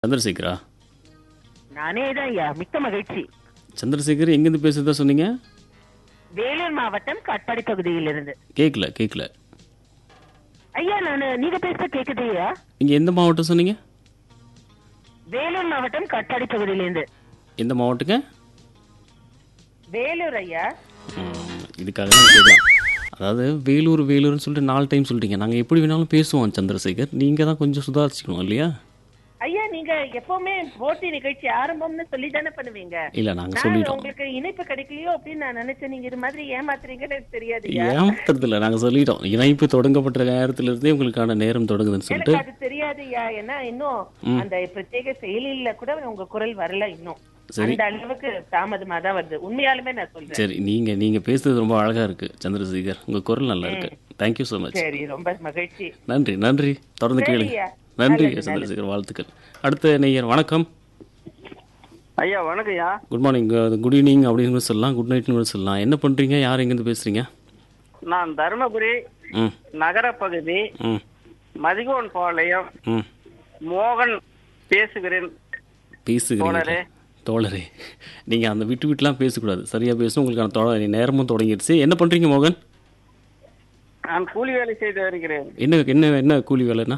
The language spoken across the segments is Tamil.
சந்திரசேகரா நானே தான் ஐயா மிக்க மகிழ்ச்சி சந்திரசேகர் எங்கேருந்து பேசுறதா சொன்னீங்க வேலூர் மாவட்டம் காட்பாடி பகுதியிலிருந்து கேட்கல கேட்கல ஐயா நானு நீங்க பேச கேக்குது ஐயா நீங்கள் எந்த மாவட்டம் சொன்னீங்க வேலூர் மாவட்டம் காட்பாடி பகுதியிலிருந்து எந்த மாவட்டங்க வேலூர் ஐயா ம், இதுக்காக தான் கேட்கலாம் அதாவது வேலூர் வேலூர்னு சொல்லிட்டு நாலு டைம் சொல்லிட்டீங்க நாங்கள் எப்படி வேணாலும் பேசுவோம் சந்திரசேகர் நீங்கள் தான் கொஞ்சம் சுதாரிச்சுக்கணும் இல்லையா ஐயா நீங்க எப்பவுமே போட்டி நிகழ்ச்சி ஆரம்பம்னு சொல்லி தானே பண்ணுவீங்க இல்லை நாங்கள் நான் சொல்லிட்டோம் உங்களுக்கு இணைப்பு கிடைக்கலையோ அப்படின்னு நான் நினைச்சேன் நீங்க இது மாதிரி ஏமாத்துறீங்கன்னு எனக்கு தெரியாது ஐயா ஏமாத்துறது இல்லை நாங்கள் சொல்லிட்டோம் இணைப்பு தொடங்கப்பட்ட நேரத்திலிருந்தே உங்களுக்கான நேரம் தொடங்குதுன்னு சொல்லிட்டு எனக்கு அது தெரியாது ஐயா ஏன்னா இன்னும் அந்த பிரத்யேக செயலில கூட உங்க குரல் வரல இன்னும் சரி. அந்த அளவுக்கு தாமதமா தான் வருது உண்மையாலுமே நான் சொல்றேன் சரி நீங்கள் நீங்கள் பேசுறது ரொம்ப அழகாக இருக்குது சந்திரசேகர் உங்கள் குரல் நல்லா இருக்கு தேங்க்யூ ஸோ மச் சரி ரொம்ப மகிழ்ச்சி நன்றி நன்றி தொடர்ந்து கேளுங்க சரியா. நன்றி நல்லது, சந்திரசேகர் வாழ்த்துக்கள் அடுத்த நேயர் வணக்கம் ஐயா வணக்கம்யா குட் மார்னிங் குட் ஈவினிங் அப்படின்னு கூட சொல்லலாம் குட் நைட்னு கூட சொல்லலாம் என்ன பண்ணுறீங்க யார் எங்கேருந்து பேசுகிறீங்க நான் தருமபுரி ம் நகரப்பகுதி ம் மதிகோன் பாளையம் ம் மோகன் பேசுகிறேன் பேசுகிறீங்க தோழரே. தோழரே நீங்கள் அந்த விட்டு விட்டுலாம் பேசக்கூடாது சரியாக பேசணும் உங்களுக்கான தொட நேரமும் தொடங்கிடுச்சு என்ன பண்ணுறீங்க மோகன் நான் கூலி வேலை செய்து வருகிறேன் என்ன என்ன என்ன கூலி வேலைன்னா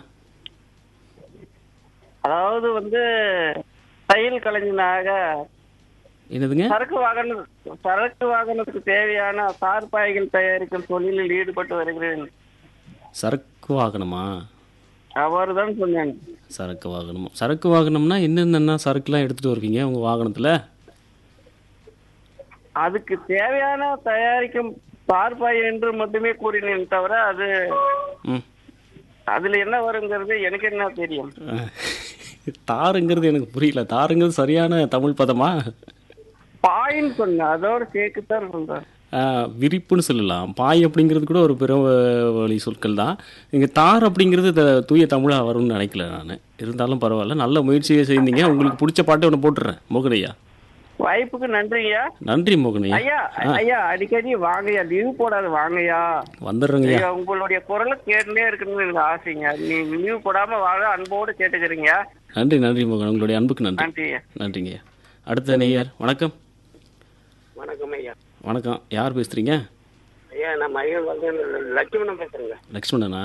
அதாவது வந்து தையல் கலைஞனாக என்னதுங்க சரக்கு வாகன சரக்கு வாகனத்துக்கு தேவையான சார்பாய்கள் தயாரிக்கும் தொழிலில் ஈடுபட்டு வருகிறேன் சரக்கு வாகனமா அவர்தான் சொன்னேன் சரக்கு வாகனம் சரக்கு வாகனம்னா என்னென்ன சரக்குலாம் எடுத்துகிட்டு வருவீங்க உங்கள் வாகனத்தில் அதுக்கு தேவையான தயாரிக்கும் சார்பாய் என்று மட்டுமே கூறினேன் தவிர அது ம் அதுல என்ன வருங்கிறது எனக்கு என்ன தெரியும் தாருங்கிறது எனக்கு புரியல தாருங்கிறது சரியான தமிழ் பதமா பாயின்னு சொன்னேன் அதோட சேர்க்குத்தான் சொல்றேன் ஆஹ், விரிப்புன்னு சொல்லலாம் பாய் அப்படிங்கிறது கூட ஒரு பிற வழி சொற்கள் தான் இங்கே தார் அப்படிங்கிறது த- தூய தமிழாக வரும்னு நினைக்கல நான் இருந்தாலும் பரவாயில்ல நல்ல முயற்சியை செய்தீங்க உங்களுக்கு பிடிச்ச பாட்டை ஒன்று போட்டுறேன் மோகனையா வாய்ப்புக்கு நன்றியா நன்றி மோகனையா ஐயா ஐயா அடிக்கடி வாங்கய்யா லீவ் போடாது வாங்கய்யா வந்துடுறேங்கய்யா ஐயா, உங்களுடைய குரலை கேட்டுட்டே இருக்கணும்னு எனக்கு ஆசைங்க நீ லீவ் போடாம வாழ அன்போடு கேட்டுக்கிறீங்க நன்றி நன்றி மோகன் உங்களுடைய அன்புக்கு நன்றி நன்றியா நன்றிங்கய்யா அடுத்த நேயர் வணக்கம் வணக்கம் ஐயா வணக்கம் யார் பேசுகிறீங்க ஐயா நான் மகன் வந்து லட்சுமணன் பேசுறேங்க லக்ஷ்மணனா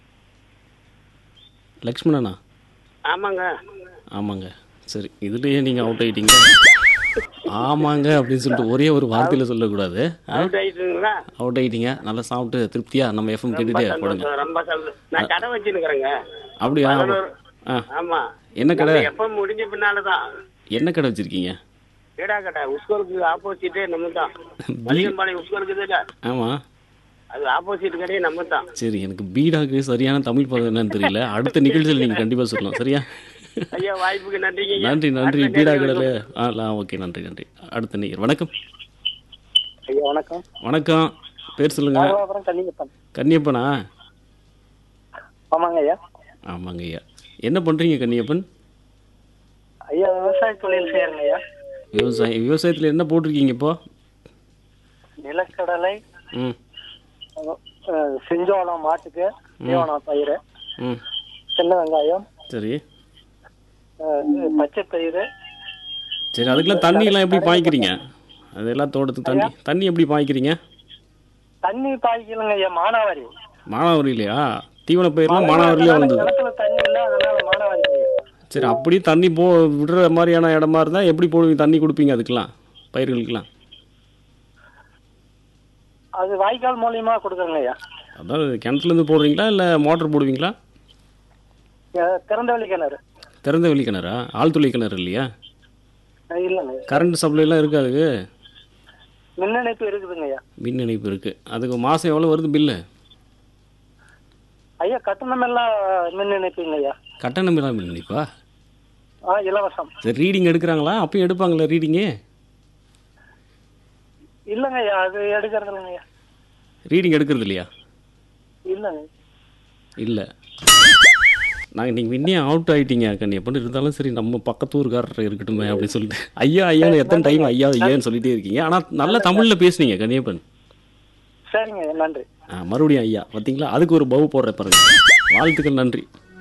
லக்ஷ்மணனா ஆமாங்க ஆமாங்க சரி இதுலயே நீங்கள் அவுட் ஆயிட்டீங்க ஆமாங்க அப்படின்னு சொல்லிட்டு ஒரே ஒரு வார்த்தையில் சொல்லக்கூடாது அவுட் ஆயிட்டுங்களா அவுட் ஆயிட்டீங்க நல்லா சாப்பிட்டு திருப்தியா நம்ம எஃப்எம் கேட்டுட்டே போடுங்க ரொம்ப சந்தோஷம். நான் கடை வச்சுருக்கிறேங்க அப்படியா ஆ ஆமா என்ன கடை எப்ப முடிஞ்ச பின்னாலதான் என்ன கடை வச்சிருக்கீங்க ஏடா கடை உஸ்கோலுக்கு ஆப்போசிட்டே நம்ம தான் மதியம்பாளையம் உஸ்கோலுக்கு இதுல ஆமாம் அது ஆப்போசிட் கடையே நம்ம தான் சரி எனக்கு பீடாக்கு சரியான தமிழ் பதம் என்னன்னு தெரியல அடுத்த நிகழ்ச்சியில் நீங்கள் கண்டிப்பாக சொல்லலாம் சரியா ஐயா வாய்ப்புக்கு நன்றிங்க ஐயா. நன்றி நன்றி அடுத்த பீடா கேள்வி கடையில் ஆ ஓகே நன்றி நன்றி அடுத்த நீர் வணக்கம் ஐயா வணக்கம் வணக்கம் பேர் சொல்லுங்க அப்புறம் கன்னிங்கப்பன் கன்னியப்பனா ஆமாங்க ஐயா ஆமாங்க ஐயா என்ன பண்ணுறீங்க கன்னியப்பன் ஐயா விவசாய தொழில் செய்யறேங்க ஐயா விவசாயம் விவசாயத்தில் என்ன போட்டிருக்கீங்க இப்போ நிலக்கடலை ம் அஹ், செஞ்சோளம் மாட்டுக்கு தீவனம் பயிர் ம் சின்ன வெங்காயம் சரி அஹ், பச்சை பயிர் சரி அதுக்கெல்லாம் தண்ணி எல்லாம் எப்படி பாய்க்கிறீங்க அதெல்லாம் தோட்டத்துக்கு தண்ணி தண்ணி எப்படி பாய்க்கிறீங்க தண்ணி பாய்க்கலங்க ஐயா மானாவாரி மானாவாரி இல்லையா தீவன பயிரெலாம் மானாவாரிலே வந்தது நிலத்துல தண்ணி இல்ல அதனால மானாவாரி பயிர். சரி அப்படி தண்ணி போ விடுற மாதிரியான இடமா இருந்தால் எப்படி போடுவீங்க தண்ணி கொடுப்பீங்க அதுக்கெல்லாம் பயிர்களுக்கெல்லாம் அது வாய்க்கால் மூலியமா கொடுக்குறேங்க ஐயா அதாவது கிணத்துலேருந்து போடுறீங்களா இல்லை மோட்டர் போடுவீங்களா அஹ், திறந்தவெளி கிணறு திறந்த வெளி கிணறா ஆழ்துளை கிணறு இல்லையா அஹ், இல்லைங்க கரண்ட் சப்ளைலாம் இருக்கா அதுக்கு மின் இணைப்பு இருக்குதுங்க ஐயா மின் இணைப்பு இருக்குது அதுக்கு மாதம் எவ்வளோ வருது பில்லு ஐயா கட்டணம் எல்லாம் மின் இணைப்புங்க ஐயா கட்டணம் இல்லாமல் மின் இணைப்பா ஆ இலவசம் சரி ரீடிங் எடுக்கிறாங்களா அப்பயும் எடுப்பாங்களா ரீடிங்கு இல்லைங்க ஐயா அது எடுக்கிறது இல்லைங்க ஐயா ரீடிங் எடுக்கிறது இல்லையா இல்லைங்க இல்லை நாங்கள் நீங்கள் இன்னே அவுட் ஆகிட்டீங்க கண்ணியப்பன் இருந்தாலும் சரி நம்ம பக்கத்து ஊருக்காரர் இருக்கட்டுமே அப்படின்னு சொல்லிட்டு ஐயா ஐயான்னு எத்தனை டைம் ஐயா ஐயான்னு சொல்லிட்டே இருக்கீங்க ஆனால் நல்ல தமிழில் பேசுனீங்க கண்ணியப்பன் சரிங்க ஐயா நன்றி ஆ மறுபடியும் ஐயா பார்த்தீங்களா அதுக்கு ஒரு பவு போடுற பாருங்க வாழ்த்துக்கள் நன்றி